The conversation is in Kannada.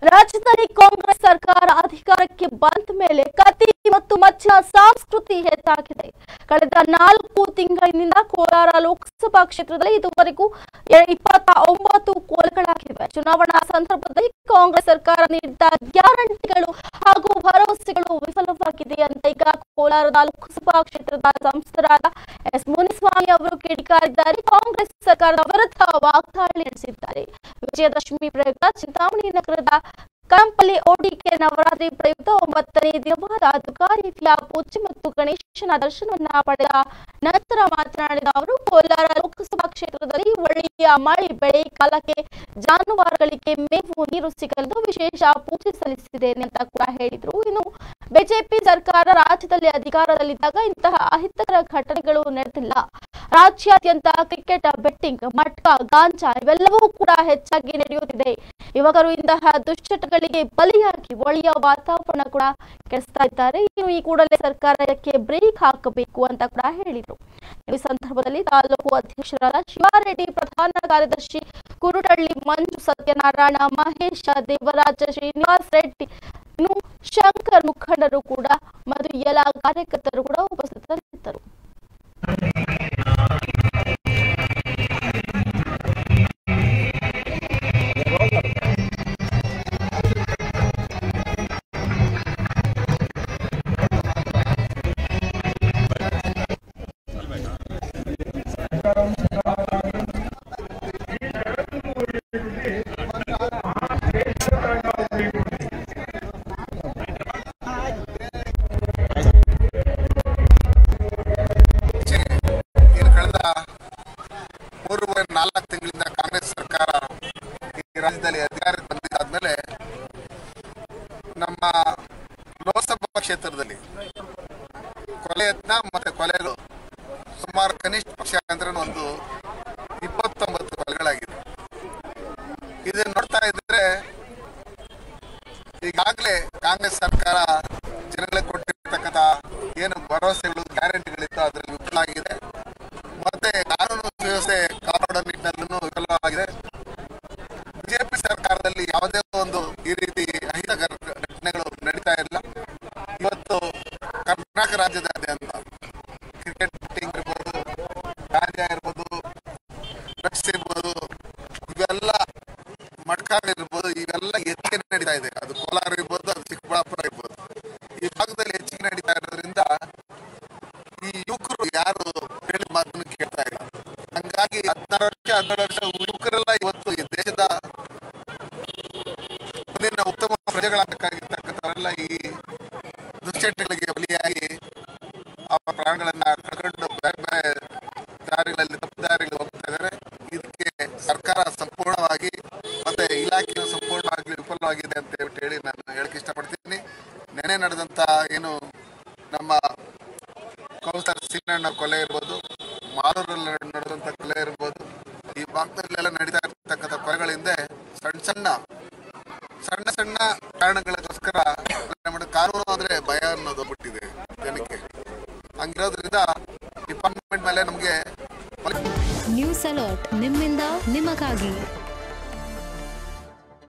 ರಾಜ್ಯದಲ್ಲಿ ಕಾಂಗ್ರೆಸ್ ಸರ್ಕಾರ ಅಧಿಕಾರಕ್ಕೆ ಬಂದ ಮೇಲೆ ಕತಿ ಮತ್ತು ಮಚ್ಚ ಸಂಸ್ಕೃತಿ ಹೆಚ್ಚಾಗಿದೆ ಕಳೆದ ನಾಲ್ಕು ತಿಂಗಳಿನಿಂದ ಕೋಲಾರ ಲೋಕಸಭಾ ಕ್ಷೇತ್ರದಲ್ಲಿ ಇದುವರೆಗೂ ಎ- ಇಪ್ಪತ್ತ ಒಂಬತ್ತು ಕೋಲ್ಗಳಾಗಿವೆ ಚುನಾವಣಾ ಸಂದರ್ಭದಲ್ಲಿ ಕಾಂಗ್ರೆಸ್ ಸರ್ಕಾರ ನೀಡಿದ ಗ್ಯಾರಂಟಿಗಳು ಹಾಗೂ ಭರವಸೆಗಳು ವಿಫಲವಾಗಿದೆ ಅಂತ ಈಗ ಕೋಲಾರದ ಲೋಕಸಭಾ ಕ್ಷೇತ್ರದ ಸಂಸದರಾದ ಎಸ್ ಮುನಿಸ್ವಾಮಿ ಅವರು ಕಿಡಿಕಾರಿದ್ದಾರೆ ಕಾಂಗ್ರೆಸ್ ಸರ್ಕಾರದ ವಿರುದ್ಧ ವಾಗ್ದಾಳಿ ನಡೆಸಿದ್ದಾರೆ ವಿಜಯದಶಮಿ ಪ್ರಯುಕ್ತ ಚಿಂತಾಮಣಿ ನಗರದ ಕಂಪಲಿ ಓಡಿಕೆ ನವರಾತ್ರಿ ಪ್ರಯುಕ್ತ ಒಂಬತ್ತನೇ ದಿನವಾದ ದುಕಾರಿಯ ಪೂಜೆ ಮತ್ತು ಗಣೇಶನ ದರ್ಶನವನ್ನ ಪಡೆದ ನಂತರ ಮಾತನಾಡಿದ ಅವರು ಕೋಲಾರ ಲೋಕಸಭಾ ಕ್ಷೇತ್ರದಲ್ಲಿ ಒಳ್ಳೆಯ ಮಳೆ ಬೆಳೆ ಕಾಲಕ್ಕೆ ಜಾನುವಾರುಗಳಿಗೆ ಮೇವು ನೀರು ಸಿಗಲು ವಿಶೇಷ ಪೂಜೆ ಸಲ್ಲಿಸಿದ್ದೇನೆ ಅಂತ ಕೂಡ ಹೇಳಿದ್ರು ಇನ್ನು ಬಿಜೆಪಿ ಸರ್ಕಾರ ರಾಜ್ಯದಲ್ಲಿ ಅಧಿಕಾರದಲ್ಲಿದ್ದಾಗ ಇಂತಹ ಅಹಿತಕರ ಘಟನೆಗಳು ನಡೆದಿಲ್ಲ ರಾಜ್ಯಾದ್ಯಂತ ಕ್ರಿಕೆಟ್ ಬೆಟ್ಟಿಂಗ್ ಮಟ್ಕ ಗಾಂಜಾ ಇವೆಲ್ಲವೂ ಕೂಡ ಹೆಚ್ಚಾಗಿ ನಡೆಯುತ್ತಿದೆ ಯುವಕರು ಇಂತಹ ದುಶ್ಚಟಗಳಿಗೆ ಬಲಿಯಾಗಿ ಒಳ್ಳೆಯ ವಾತಾವರಣ ಕೂಡ ಕೆಡಿಸ್ತಾ ಇದ್ದಾರೆ ಇನ್ನು ಈ ಕೂಡಲೇ ಸರ್ಕಾರ ಇದಕ್ಕೆ ಬ್ರೇಕ್ ಹಾಕಬೇಕು ಅಂತ ಕೂಡ ಹೇಳಿದ್ರು ಈ ಸಂದರ್ಭದಲ್ಲಿ ತಾಲೂಕು ಅಧ್ಯಕ್ಷರಾದ ಶಿವಾರೆಡ್ಡಿ ಪ್ರಧಾನ ಕಾರ್ಯದರ್ಶಿ ಕುರುಡಳ್ಳಿ ಮಂಜು ಸತ್ಯನಾರಾಯಣ ಮಹೇಶ ದೇವರಾಜ ಶ್ರೀನಿವಾಸ್ ರೆಡ್ಡಿ ಇನ್ನು ಶಂಕರ್ ಮುಖಂಡರು ಕೂಡ ಮತ್ತು ಎಲ್ಲ ಕಾರ್ಯಕರ್ತರು ಕೂಡ ಉಪಸ್ಥಿತರಿದ್ದರು ಏನು ಕಳೆದ ಮೂರುವರೆ ನಾಲ್ಕು ತಿಂಗಳಿಂದ ಕಾಂಗ್ರೆಸ್ ಸರ್ಕಾರ ಈ ರಾಜ್ಯದಲ್ಲಿ ಅಧಿಕಾರಕ್ಕೆ ಬಂದಿದ್ದಾದ್ಮೇಲೆ ನಮ್ಮ ಲೋಕಸಭಾ ಕ್ಷೇತ್ರದಲ್ಲಿ ಕೊಲೆ ಯತ್ನ ಮತ್ತೆ ಕೊಲೆಗಳು ಸುಮಾರು ಕನಿಷ್ಠ ಪಕ್ಷ ಅಂದ್ರೆ ಒಂದು ಇಪ್ಪತ್ತೊಂಬತ್ತು ಕೊಲೆಗಳಾಗಿದೆ ಇದನ್ನ ನೋಡ್ತಾ ಇದ್ರೆ ಈಗಾಗಲೇ ಕಾಂಗ್ರೆಸ್ ಸರ್ಕಾರ ಜನಗಳಿಗೆ ಕೊಟ್ಟಿರ್ತಕ್ಕಂಥ ಏನು ಭರವಸೆಗಳು ಗ್ಯಾರಂಟಿಗಳಿತ್ತು ಅದರಲ್ಲಿ ವಿಫಲ ಆಗಿದೆ ಮತ್ತೆ ಕಾನೂನು ಸುವ್ಯವಸ್ಥೆ ಕಾಪಾಡೋ ನಿಟ್ಟಿನಲ್ಲೂ ವಿಫಲವಾಗಿದೆ ಬಿಜೆಪಿ ಸರ್ಕಾರದಲ್ಲಿ ಯಾವುದೇ ಒಂದು ಈ ರೀತಿ ಅಹಿತ ಘರ್- ಘಟನೆಗಳು ನಡೀತಾ ಇಲ್ಲ ಇವತ್ತು ಕರ್ನಾಟಕ ರಾಜ್ಯದಾದ್ಯಂತ ಕ್ರಿಕೆಟ್ ಬೆಟ್ಟಿಂಗ್ ಇರ್ಬೋದು ಗಾಂಜಾ ಇರ್ಬೋದು ಡ್ರಗ್ಸ್ ಇರ್ಬೋದು ಇವೆಲ್ಲ ಮಡ್ಕಾಡ್ ಇರ್ಬೋದು ಇವೆಲ್ಲ ಹೆಚ್ಚಿಗೆ ನಡೀತಾ ಇದೆ ಅದು ಕೋಲಾರ ಇರ್ಬೋದು ಅದು ಚಿಕ್ಕಬಳ್ಳಾಪುರ ಇರ್ಬೋದು ಈ ಭಾಗದಲ್ಲಿ ಹೆಚ್ಚಿಗೆ ನಡೀತಾ ಇರೋದ್ರಿಂದ ಈ ಯುವಕರು ಯಾರು ಹೇಳಿದ ಮಾತನ್ನು ಕೇಳ್ತಾ ಇಲ್ಲ ಹಂಗಾಗಿ ಹದಿನಾರು ವರ್ಷ ಹನ್ನೆರಡು ವರ್ಷ ಯುವಕರೆಲ್ಲ ಇವತ್ತು ಈ ದೇಶದ ಮುಂದಿನ ಉತ್ತಮ ಪ್ರಜೆಗಳಾಗಬೇಕಾಗಿರ್ತಕ್ಕಂಥವರೆಲ್ಲ ಈ ದುಶ್ಚಟಗಳಿಗೆ ಬಲಿಯಾಗಿ ಅವರ ಪ್ರಾಣಗಳನ್ನ ಕಳ್ಕೊಂಡು ಬೇರೆ ಬೇರೆ ದಾರಿಗಳಲ್ಲಿ ತಪ್ಪು ದಾರಿಗಳಲ್ಲಿ ಹೋಗ್ತಾ ಇದ್ದಾರೆ ಇದಕ್ಕೆ ಸರ್ಕಾರ ಸಂಪೂರ್ಣವಾಗಿ ಮತ್ತೆ ಇಲಾಖೆಯು ಸಂಪೂರ್ಣವಾಗಿ ವಿಫಲವಾಗಿದೆ ಅಂತ ಹೇಳ್ಬಿಟ್ಟು ಹೇಳಿ ನಾನು ಹೇಳಕ್ ಇಷ್ಟಪಡ್ತೀನಿ ನೆನೆ ನಡೆದಂತ ಏನು ನಮ್ಮ ಕೌನ್ಸರ್ ಸಿಂಗಣ್ಣ ಕೊಲೆ ಇರ್ಬೋದು ಮಾಲೂರಲ್ಲಿ ನಡೆದಂತ ಕೊಲೆ ಇರ್ಬೋದು ಈ ಭಾಗದಲ್ಲೆಲ್ಲ ನಡೀತಾ ಇರ್ತಕ್ಕಂಥ ಕೊಲೆಗಳ ಹಿಂದೆ ಸಣ್ಣ ಸಣ್ಣ ಸಣ್ಣ ಸಣ್ಣ ಕಾರಣಗಳಿಗೋಸ್ಕರ ನಮ್ಮ ಕಾನೂನು ಅಂದ್ರೆ ಭಯ ಅನ್ನೋದು ಬಿಟ್ಟಿದೆ ಜನಕ್ಕೆ ಹಂಗಿರೋದ್ರಿಂದ ಡಿಪಾರ್ಟ್ಮೆಂಟ್ ಮೇಲೆ ನಮಗೆ ನ್ಯೂಸ್ ಅಲರ್ಟ್ ನಿಮ್ಮಿಂದ ನಿಮಗಾಗಿ